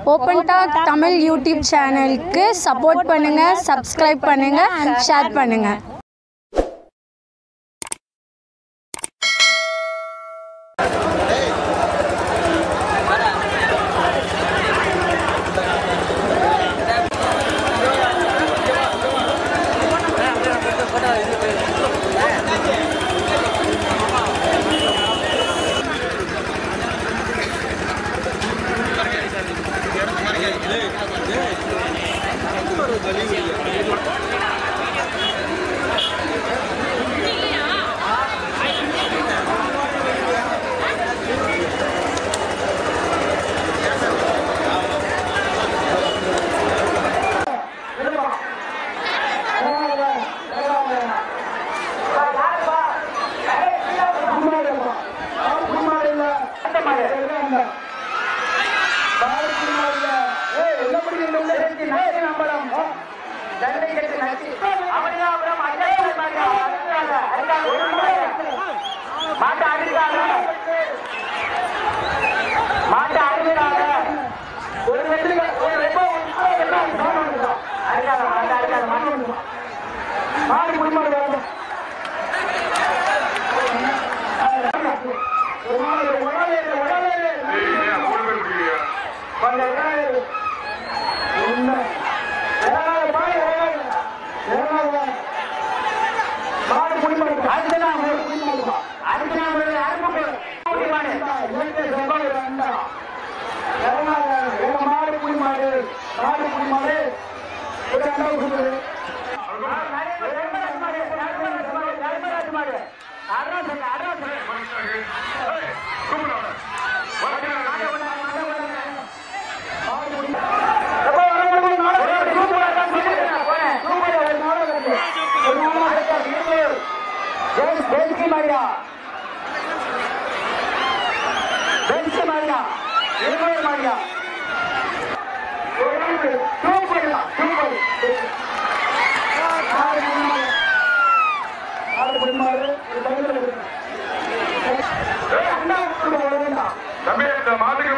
open talk Tamil YouTube சேனலுக்கு support பண்ணுங்கள் subscribe பண்ணுங்கள் ஷேர் பண்ணுங்கள் மாட்ட அடிக்காத மாட்ட அடிக்காத ஒரு வெற்றி ஒரு ரெப்போ அடிக்காத மாட்ட அடிக்காத மாட்ட மாடு குடிமாடு வேணும் மாடு குடிமாடு அதுதான் குடிமாடு அதுதான் அருமை குடிமாடு மாடு குடிமாடு மாடு குடிமாடு ஒரு அண்டாவு கொடுக்குது மாரியா பென்ஸ் மாரியா இருநூறு மாரியா சூப்பர் சூப்பர் தம்பி இந்த மாட்டுக்கு